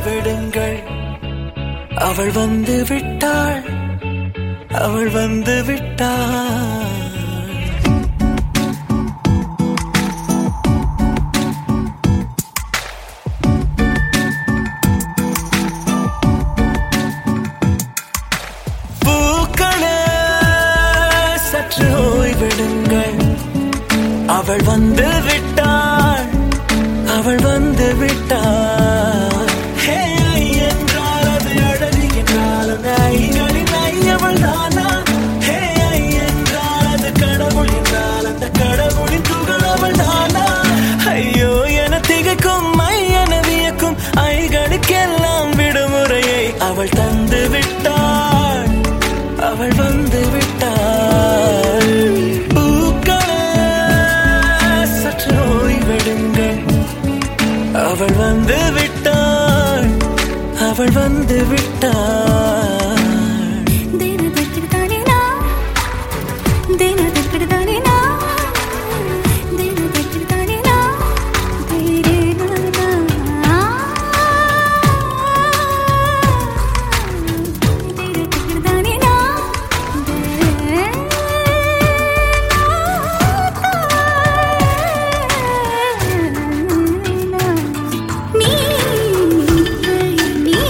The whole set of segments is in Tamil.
ஓய்வெடுங்கள் அவள் வந்து விட்டாள் அவள் வந்து விட்டாள் பூக்களே சற்று ஓய்வெடுங்கள் அவள் வந்து விட்டாள் அவள் வந்து விட்டாள் ஹே, ஐ என்றால் அது அழகு என்றால் அந்த ஐகளின் ஐ அவள் தானா ஹே, ஐ என்றால் அது கடவுள் என்றால் அந்த கடவுளின் துகள் அவள் தானா ஐயோ என திகைக்கும் ஐ என வியக்கும் ஐகளுக்கெல்லாம் விடுமுறையை அவள் தந்து விட்டாள் அவள் வந்து விட்டாள் பூக்களே சற்று ஓய்வெடுங்கள் அவள் வந்து விட்டாள் அவள் வந்து விட்டாள் ದಿನದಕ್ಕಿಡ್ತಾನೆ ನಾ ದಿನದಕ್ಕಿಡ್ತಾನೆ ನಾ ದಿನದಕ್ಕಿಡ್ತಾನೆ ನಾ ಬೇರೆ ದಿನದಕ್ಕಿಡ್ತಾನೆ ನಾ நீ நீ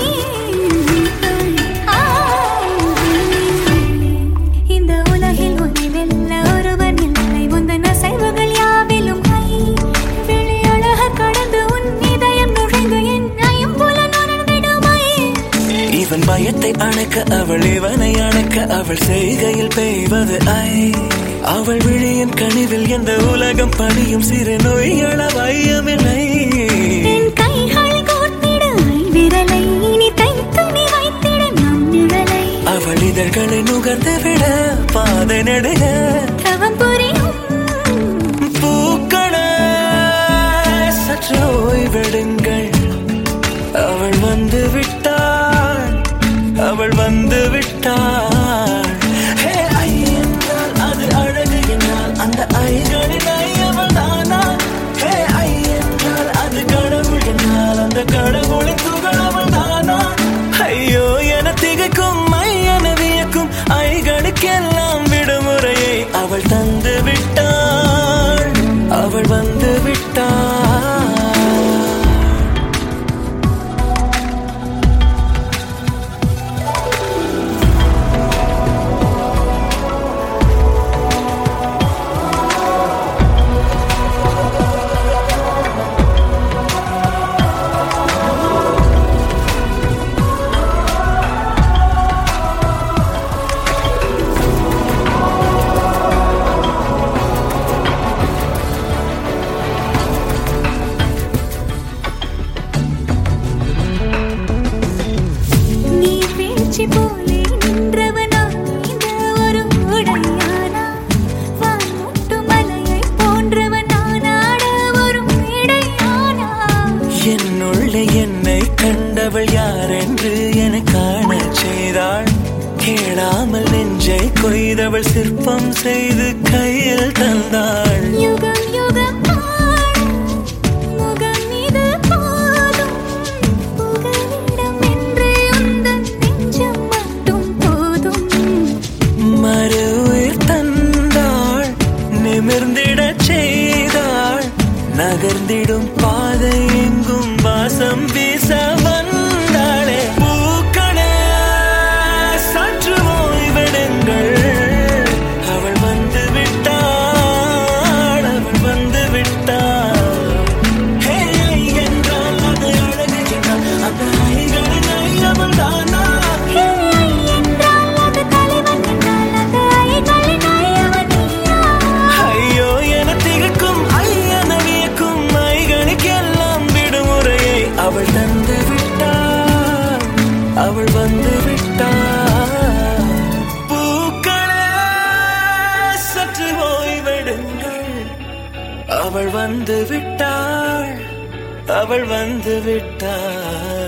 இந்த உலகில் உன்னை வெல்ல ஒருவர் இல்லை உந்தன் அசைவுகள் யாவிலும் கை வெளியழக கடந்து உன் இதயம் நுழைந்து என் ஐம்புல நுழைந்திடுமை இவன் பயத்தை அணைக்க அவள் இவனை அணைக்க அவள் செய்கையில் பெய்வது ஐ அவள் விழியின் கனிவில் எந்த உலகம் பணியும் சிறு நோய்கள வையமில்லை என் கைகள் கோர்த்திட விரலை இனி தைத்து நீ வைத்திட நம் நிழலை அவள் இதழ்களை நுகர்ந்து விட பாதை நடுக தவம் புரியும் பூக்களே சற்று ஓய்வெடுங்கள் அவள் வந்து விட்டாள் அவள் வந்து விட்டாள் ஹே, ஐ என்றால் அது அழகு என்றால் அந்த ஐகளின் ஐ அவள் தானா ஹே ஐ என்றால் அது கடவுள் என்றால் அந்த கடவுளின் துகள் அவள் தானா ஐயோ என திகைக்கும் ஐ என வியக்கும் ஐகளுக்கெல்லாம் விடுமுறையை அவள் தந்து விட்டாள் அவள் வந்து விட்டாள் நீ வீழ்ச்சி போலே நின்றவனா இந்த ஒரு உடையானா வான்முட்டு மலையை போன்றவனானாட ஒரு மேடையானா என்னுள்ளே என்னை கண்டவள் யார் என்று என காணச் செய்தாள் கேளாமல் நெஞ்சை கொய்தவள் சிற்பம் செய்து கையில் தந்தாள் யுகம் யுகம் ஆட முகம் இது போதும் புகலிடம் என்று உந்தன் நெஞ்சம் மட்டும் போதும் மறு உயிர் தந்தாள் நிமிர்ந்திடச் செய்தாள் நகர்ந்திடும் பாதை எங்கும் வாசம் வீச வந்தாளே பூக்களே சற்று ஓய்வெடுங்கள் அவள் வந்து விட்டாள் அவள் வந்து விட்டாள் ஹே ஐ என்றால் அது அழகு என்றால் அந்த ஐகளின் ஐ அவள் தானா ஹே என்றால் அது தலைவன் என்றால் அந்த ஐகளின் ஐயவனியா ஐயோ என திகக்கும் ஐயன வியக்கும் ஐகளுக்கெல்லாம் விடுமுறையை அவள் தந்து விட்டாள் அவள் வந்து விட்டாள் பூக்களே சற்று ஓய்வெடுங்கள் அவள் வந்து விட்டாள் அவள் வந்து விட்டாள்